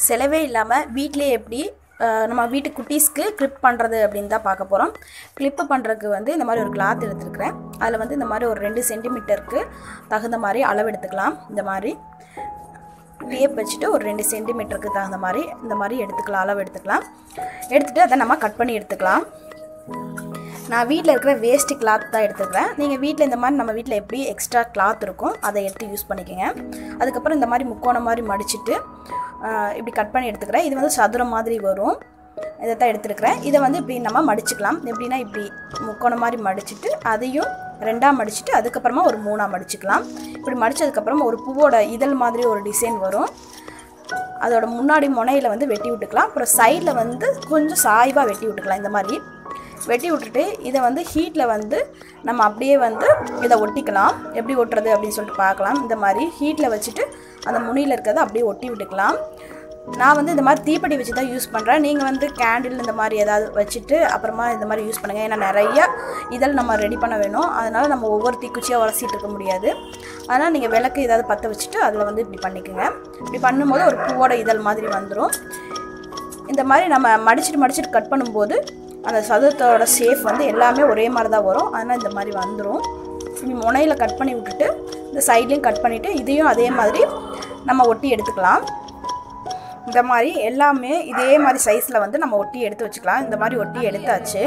செலவே இல்லாமல் வீட்டிலே எப்படி அஹ், நம்ம வீட்டு குட்டீஸ்க்கு கிளிப் பண்ணுறது அப்படின்னு தான் பார்க்க போகிறோம் கிளிப்பு பண்ணுறதுக்கு வந்து இந்த மாதிரி ஒரு கிளாத் எடுத்துருக்கிறேன் அதில் வந்து இந்த மாதிரி ஒரு ரெண்டு சென்டிமீட்டருக்கு தகுந்த மாதிரி அளவு எடுத்துக்கலாம் இந்த மாதிரி டேப் வச்சுட்டு ஒரு ரெண்டு சென்டிமீட்டருக்கு தகுந்த மாதிரி இந்த மாதிரி எடுத்துக்கலாம் அளவு எடுத்துக்கலாம் எடுத்துகிட்டு அதை நம்ம கட் பண்ணி எடுத்துக்கலாம் நான் வீட்டில் இருக்கிற வேஸ்ட்டு கிளாத் தான் எடுத்துக்கிறேன் நீங்கள் வீட்டில் இந்த மாதிரி நம்ம வீட்டில் எப்படி எக்ஸ்ட்ரா கிளாத் இருக்கும் அதை எடுத்து யூஸ் பண்ணிக்கோங்க அதுக்கப்புறம் இந்த மாதிரி முக்கோணம் மாதிரி மடிச்சிட்டு ஆஹ், இப்படி கட் பண்ணி எடுத்துக்கிறேன் இது வந்து சதுரம் மாதிரி வரும் இதை தான் எடுத்துருக்கிறேன் இதை வந்து இப்படி நம்ம மடிச்சுக்கலாம் எப்படின்னா இப்படி முக்கோணம் மாதிரி மடிச்சிட்டு அதையும் ரெண்டாக மடிச்சிட்டு அதுக்கப்புறமா ஒரு மூணாக மடிச்சுக்கலாம் இப்படி மடிச்சதுக்கப்புறம் ஒரு பூவோட இதழ் மாதிரி ஒரு டிசைன் வரும் அதோட முன்னாடி முனையில் வந்து வெட்டி விட்டுக்கலாம் அப்புறம் சைடில் வந்து கொஞ்சம் சாய்வாக வெட்டி விட்டுக்கலாம் இந்த மாதிரி வெட்டி விட்டுட்டு இதை வந்து ஹீட்டில் வந்து நம்ம அப்படியே வந்து இதை ஒட்டிக்கலாம் எப்படி ஒட்டுறது அப்படின்னு சொல்லிட்டு பார்க்கலாம் இந்த மாதிரி ஹீட்டில் வச்சுட்டு அந்த முனியில் இருக்கிறத அப்படியே ஒட்டி விட்டுக்கலாம் நான் வந்து இந்த மாதிரி தீப்பெட்டி வச்சு தான் யூஸ் பண்ணுறேன் நீங்கள் வந்து கேண்டில் இந்த மாதிரி ஏதாவது வச்சுட்டு அப்புறமா இந்த மாதிரி யூஸ் பண்ணுங்கள் ஏன்னா நிறைய இதழ் நம்ம ரெடி பண்ண வேணும் அதனால் நம்ம ஒவ்வொரு தீக்குச்சியாக உரசிட்டு இருக்க முடியாது அதனால் நீங்கள் விளக்கு ஏதாவது பற்ற வச்சுட்டு அதில் வந்து இப்படி பண்ணிக்கோங்க இப்படி பண்ணும்போது ஒரு பூவோட இதழ் மாதிரி வந்துடும் இந்த மாதிரி நம்ம மடிச்சிட்டு மடிச்சிட்டு கட் பண்ணும்போது அந்த சதுரத்தோட ஷேப் வந்து எல்லாமே ஒரே மாதிரி தான் வரும் அதனால் இந்த மாதிரி வந்துடும் இப்படி முனையில் கட் பண்ணி விட்டுட்டு இந்த சைட்லேயும் கட் பண்ணிவிட்டு இதையும் அதே மாதிரி நம்ம ஒட்டி எடுத்துக்கலாம் இந்த மாதிரி எல்லாமே இதே மாதிரி சைஸில் வந்து நம்ம ஒட்டி எடுத்து வச்சுக்கலாம் இந்த மாதிரி ஒட்டி எடுத்தாச்சு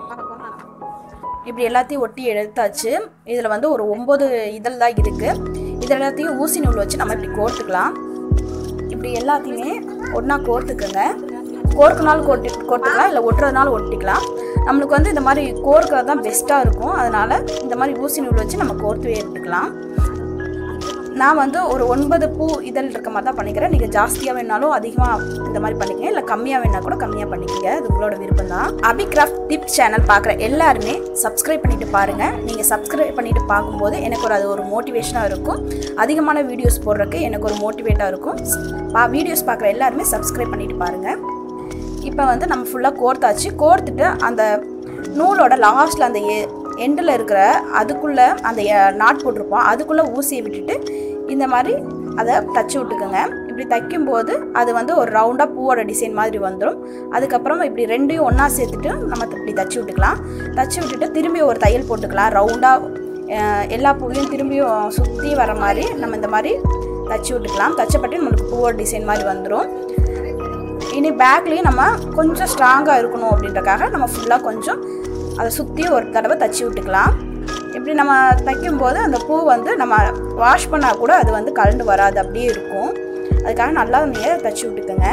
இப்படி எல்லாத்தையும் ஒட்டி எடுத்தாச்சு இதில் வந்து ஒரு ஒம்பது இதழ் தான் இருக்குது இது எல்லாத்தையும் ஊசி நூல் வச்சு நம்ம இப்படி கோர்த்துக்கலாம் இப்படி எல்லாத்தையுமே ஒன்றா கோர்த்துக்குங்க கோர்க்கனாலும் கோர்த்து கோர்த்துக்கலாம் இல்லை ஒட்டுறதுனாலும் ஒட்டிக்கலாம் நம்மளுக்கு வந்து இந்த மாதிரி கோர்க்கிறது தான் பெஸ்ட்டாக இருக்கும் அதனால் இந்த மாதிரி ஊசி நூல் வச்சு நம்ம கோர்த்துவே எடுத்துக்கலாம் நான் வந்து ஒரு ஒன்பது பூ இதழ் இருக்க மாதிரி தான் பண்ணிக்கிறேன் நீங்கள் ஜாஸ்தியாக வேணாலும் அதிகமாக இந்த மாதிரி பண்ணிக்கங்க இல்லை கம்மியாக வேணா கூட கம்மியாக பண்ணிக்கங்க அது உங்களோட விருப்பம் தான் அபிகிராஃப்ட் டிப்ஸ் சேனல் பார்க்குற எல்லாருமே சப்ஸ்கிரைப் பண்ணிட்டு பாருங்கள் நீங்கள் சப்ஸ்கிரைப் பண்ணிட்டு பார்க்கும்போது எனக்கு ஒரு அது ஒரு மோட்டிவேஷனாக இருக்கும் அதிகமான வீடியோஸ் போடுறதுக்கு எனக்கு ஒரு மோட்டிவேட்டாக இருக்கும் பா வீடியோஸ் பார்க்குற எல்லாருமே சப்ஸ்கிரைப் பண்ணிட்டு பாருங்கள் இப்போ வந்து நம்ம ஃபுல்லாக கோர்த்தாச்சு கோர்த்துட்டு அந்த நூலோட லாஸ்ட்டில் அந்த எண்டில் இருக்கிற அதுக்குள்ளே அந்த நாட் போட்டிருப்போம் அதுக்குள்ளே ஊசியை விட்டுட்டு இந்த மாதிரி அதை தச்சு விட்டுக்குங்க இப்படி தைக்கும்போது அது வந்து ஒரு ரவுண்டாக பூவோட டிசைன் மாதிரி வந்துடும் அதுக்கப்புறம் இப்படி ரெண்டையும் ஒன்றா சேர்த்துட்டு நம்ம இப்படி தச்சு விட்டுக்கலாம் தச்சு விட்டுட்டு திரும்பி ஒரு தையல் போட்டுக்கலாம் ரவுண்டாக எல்லா பூவையும் திரும்பியும் சுற்றி வர மாதிரி நம்ம இந்த மாதிரி தச்சு விட்டுக்கலாம் தச்சப்பட்டு நம்மளுக்கு பூவோட டிசைன் மாதிரி வந்துடும் இனி பேக்லேயும் நம்ம கொஞ்சம் ஸ்ட்ராங்காக இருக்கணும் அப்படின்றக்காக நம்ம ஃபுல்லாக கொஞ்சம் அதை சுற்றி ஒரு தடவை தச்சு விட்டுக்கலாம் இப்படி நம்ம தைக்கும்போது அந்த பூ வந்து நம்ம வாஷ் பண்ணால் கூட அது வந்து கலண்டு வராது அப்படியே இருக்கும் அதுக்காக நல்லா நீங்கள் தச்சு விட்டுக்கோங்க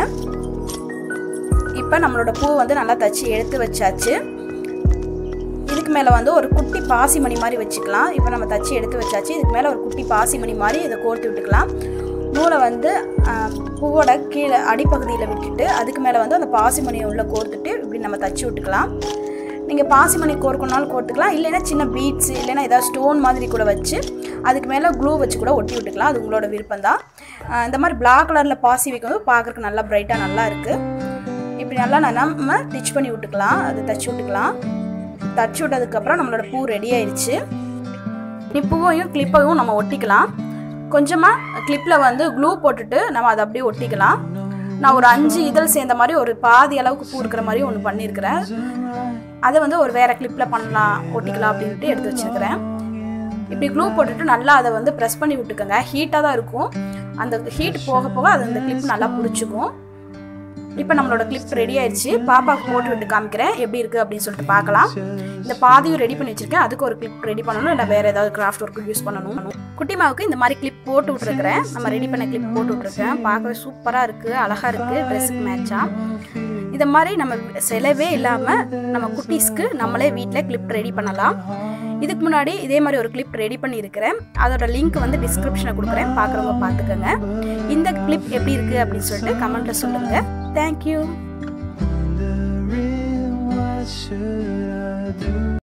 இப்போ நம்மளோட பூ வந்து நல்லா தச்சு எடுத்து வச்சாச்சு இதுக்கு மேலே வந்து ஒரு குட்டி பாசிமணி மாதிரி வச்சுக்கலாம் இப்போ நம்ம தச்சு எடுத்து வச்சாச்சு இதுக்கு மேலே ஒரு குட்டி பாசிமணி மாதிரி இதை கோர்த்து விட்டுக்கலாம் நூலை வந்து ஆஹ், பூவோட கீழே அடிப்பகுதியில் விட்டுட்டு அதுக்கு மேலே வந்து அந்த பாசிமணியை உள்ளே கோர்த்துட்டு இப்படி நம்ம தச்சு விட்டுக்கலாம் நீங்கள் பாசிமணி கோர்க்கணுனாலும் கோர்த்துக்கலாம் இல்லைன்னா சின்ன பீட்ஸ் இல்லைன்னா ஏதாவது ஸ்டோன் மாதிரி கூட வச்சு அதுக்கு மேலே க்ளூ வச்சு கூட ஒட்டி விட்டுக்கலாம் அது உங்களோட விருப்பம் தான் இந்த மாதிரி பிளாக் கலரில் பாசி வைக்கும்போது பார்க்குறக்கு நல்லா பிரைட்டாக நல்லா இருக்குது இப்படி நல்லா நான் நம்ம ஸ்டிச் பண்ணி விட்டுக்கலாம் அது தச்சு விட்டுக்கலாம் தச்சு விட்டதுக்கப்புறம் நம்மளோட பூ ரெடி ஆயிடுச்சு இனி பூவையும் கிளிப்பையும் நம்ம ஒட்டிக்கலாம் கொஞ்சமாக கிளிப்பில் வந்து க்ளூ போட்டுட்டு நம்ம அதை அப்படியே ஒட்டிக்கலாம் நான் ஒரு அஞ்சு இதழ் சேர்ந்த மாதிரி ஒரு பாதி அளவுக்கு பூ இருக்கிற மாதிரி ஒன்று பண்ணியிருக்கிறேன் அதை வந்து ஒரு வேறு கிளிப்பில் பண்ணலாம் ஒட்டிக்கலாம் அப்படின்ட்டு எடுத்து வச்சுருக்கிறேன் இப்படி க்ளூ போட்டுட்டு நல்லா அதை வந்து ப்ரெஸ் பண்ணி விட்டுக்கோங்க ஹீட்டாக தான் இருக்கும் அந்த ஹீட் போக போக அது அந்த கிளிப் நல்லா பிடிச்சிக்கும் இப்போ நம்மளோட கிளிப் ரெடி ஆயிடுச்சு பாப்பாவுக்கு போட்டு விட்டு காமிக்கிறேன் எப்படி இருக்குது அப்படின்னு சொல்லிட்டு பார்க்கலாம் இந்த பாதியும் ரெடி பண்ணி வச்சிருக்கேன் அதுக்கு ஒரு கிளிப் ரெடி பண்ணணும் இல்லை வேறு ஏதாவது கிராஃப்ட் ஒர்க்கு யூஸ் பண்ணணும் குட்டி மாவுக்கு இந்த மாதிரி கிளிப் போட்டு விட்ருக்கிறேன் நம்ம ரெடி பண்ண கிளிப் போட்டு விட்ருக்கேன் பார்க்கவே சூப்பராக இருக்குது அழகாக இருக்குது ட்ரெஸ்ஸுக்கு மேட்சாக இதை மாதிரி நம்ம செலவே இல்லாமல் நம்ம குட்டீஸ்க்கு நம்மளே வீட்டில் கிளிப் ரெடி பண்ணலாம் இதுக்கு முன்னாடி இதே மாதிரி ஒரு கிளிப் ரெடி பண்ணியிருக்கிறேன் அதோட லிங்க் வந்து டிஸ்கிரிப்ஷனில் கொடுக்குறேன் பார்க்குறவங்க பார்த்துக்கோங்க இந்த கிளிப் எப்படி இருக்குது அப்படின்னு சொல்லிட்டு கமெண்ட்டில் சொல்லுங்கள் thank you Wondering what should I do?